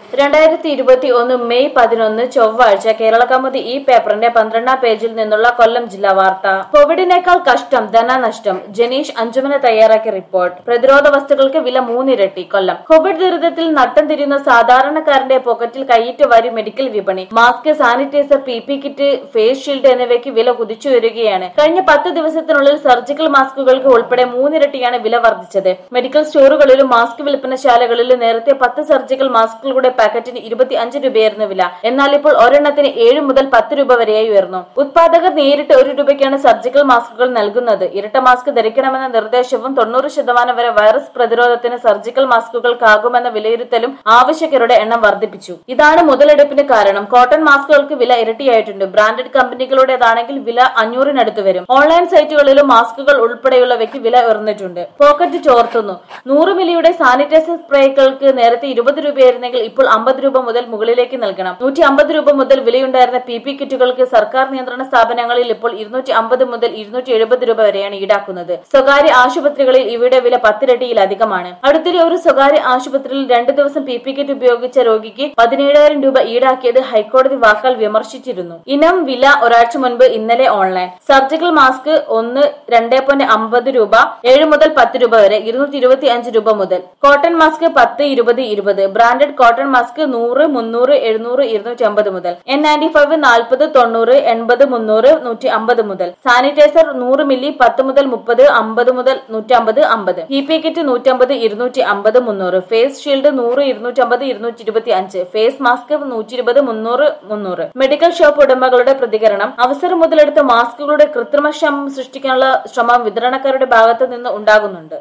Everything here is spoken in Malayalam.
രണ്ടായിരത്തി ഇരുപത്തി ഒന്ന് മെയ് പതിനൊന്ന് ചൊവ്വാഴ്ച കേരള കൗമുദി ഈ പേപ്പറിന്റെ പന്ത്രണ്ടാം പേജിൽ നിന്നുള്ള കൊല്ലം ജില്ലാ വാർത്ത കോവിഡിനേക്കാൾ കഷ്ടം ധനനഷ്ടം ജനീഷ് അഞ്ചുമന തയ്യാറാക്കിയ റിപ്പോർട്ട് പ്രതിരോധ വസ്തുക്കൾക്ക് വില മൂന്നിരട്ടി കൊല്ലം കോവിഡ് ദുരിതത്തിൽ നട്ടം തിരിയുന്ന സാധാരണക്കാരന്റെ പോക്കറ്റിൽ കൈയിട്ട് വാരി മെഡിക്കൽ വിപണി mask sanitiser P P kit face shield എന്നിവയ്ക്ക് വില കുതിച്ചുയരുകയാണ് കഴിഞ്ഞ പത്ത് ദിവസത്തിനുള്ളിൽ സർജിക്കൽ മാസ്കുകൾക്ക് ഉൾപ്പെടെ മൂന്നിരട്ടിയാണ് വില വർദ്ധിച്ചത് മെഡിക്കൽ സ്റ്റോറുകളിലും മാസ്ക് വിൽപ്പനശാലകളിലും നേരത്തെ പത്ത് സർജിക്കൽ മാസ്കുകളുടെ പാക്കറ്റിന് ഇരുപത്തി അഞ്ച് രൂപയായിരുന്നു വില എന്നാൽ ഇപ്പോൾ ഒരെണ്ണത്തിന് ഏഴ് മുതൽ പത്ത് രൂപ വരെയായി ഉയർന്നു ഉത്പാദകർ നേരിട്ട് ഒരു രൂപയ്ക്കാണ് സർജിക്കൽ മാസ്കുകൾ നൽകുന്നത് ഇരട്ട മാസ്ക് ധരിക്കണമെന്ന നിർദ്ദേശവും തൊണ്ണൂറ് ശതമാനം വരെ വൈറസ് പ്രതിരോധത്തിന് സർജിക്കൽ മാസ്കുകൾക്കാകുമെന്ന വിലയിരുത്തലും ആവശ്യക്കാരുടെ എണ്ണം വർദ്ധിപ്പിച്ചു ഇതാണ് മുതലെടുപ്പിന് കാരണം കോട്ടൺ മാസ്കുകൾക്ക് വില ഇരട്ടിയായിട്ടുണ്ട് ബ്രാൻഡഡ് കമ്പനികളുടേതാണെങ്കിൽ വില അഞ്ഞൂറിനടുത്ത് വരും ഓൺലൈൻ സൈറ്റുകളിലും മാസ്കുകൾ ഉൾപ്പെടെയുള്ളവയ്ക്ക് വില ഉയർന്നിട്ടുണ്ട് പോക്കറ്റ് ചോർത്തുന്നു നൂറ് മില്ലിയുടെ സാനിറ്റൈസർ സ്പ്രേകൾക്ക് നേരത്തെ ഇരുപത് രൂപയായിരുന്നെങ്കിൽ ഇപ്പോൾ അമ്പത് രൂപ മുതൽ മുകളിലേക്ക് നൽകണം നൂറ്റി അമ്പത് രൂപ മുതൽ വിലയുണ്ടായിരുന്ന പി പി കിറ്റുകൾക്ക് സർക്കാർ നിയന്ത്രണ സ്ഥാപനങ്ങളിൽ ഇപ്പോൾ ഇരുന്നൂറ്റി അമ്പത് മുതൽ ഇരുന്നൂറ്റി എഴുപത് രൂപ വരെയാണ് ഈടാക്കുന്നത് സ്വകാര്യ ആശുപത്രികളിൽ ഇവയുടെ വില പത്തിരട്ടിയിലധികമാണ് അടുത്തിടെ ഒരു സ്വകാര്യ ആശുപത്രിയിൽ രണ്ടു ദിവസം പി പി കിറ്റ് ഉപയോഗിച്ച രോഗിക്ക് പതിനേഴായിരം രൂപ ഈടാക്കിയത് ഹൈക്കോടതി വാക്കാൽ വിമർശിച്ചിരുന്നു ഇനം വില ഒരാഴ്ച മുൻപ് ഇന്നലെ ഓൺലൈൻ സർജിക്കൽ മാസ്ക് ഒന്ന് രണ്ട് പോയിന്റ് അമ്പത് രൂപ ഏഴ് മുതൽ പത്ത് രൂപ വരെ ഇരുന്നൂറ്റി ഇരുപത്തി അഞ്ച് രൂപ മുതൽ കോട്ടൺ മാസ്ക് പത്ത് ഇരുപത് ഇരുപത് ബ്രാൻഡഡ് കോട്ടൺ മാസ്ക് നൂറ് മുന്നൂറ് എഴുന്നൂറ് ഇരുന്നൂറ്റി അമ്പത് മുതൽ എൻ നയൻറ്റി ഫൈവ് നാൽപ്പത് തൊണ്ണൂറ് എൺപത് മുന്നൂറ് നൂറ്റി അമ്പത് മുതൽ സാനിറ്റൈസർ നൂറ് മില്ലി പത്ത് മുതൽ മുപ്പത് അമ്പത് മുതൽ നൂറ്റി അമ്പത് അമ്പത് പി പി കിറ്റ് നൂറ്റമ്പത് ഇരുന്നൂറ്റി അമ്പത് മുന്നൂറ് ഫേസ് ഷീൽഡ് നൂറ് ഇരുന്നൂറ്റി അമ്പത് ഇരുന്നൂറ്റി ഇരുപത്തി അഞ്ച് ഫേസ് മാസ്ക് നൂറ്റി ഇരുപത് മുന്നൂറ് മുന്നൂറ് മെഡിക്കൽ ഷോപ്പ് ഉടമകളുടെ പ്രതികരണം അവസരം മുതലെടുത്ത് മാസ്കുകളുടെ കൃത്രിമ ക്ഷമം സൃഷ്ടിക്കാനുള്ള ശ്രമം വിതരണക്കാരുടെ ഭാഗത്ത് നിന്ന് ഉണ്ടാകുന്നുണ്ട്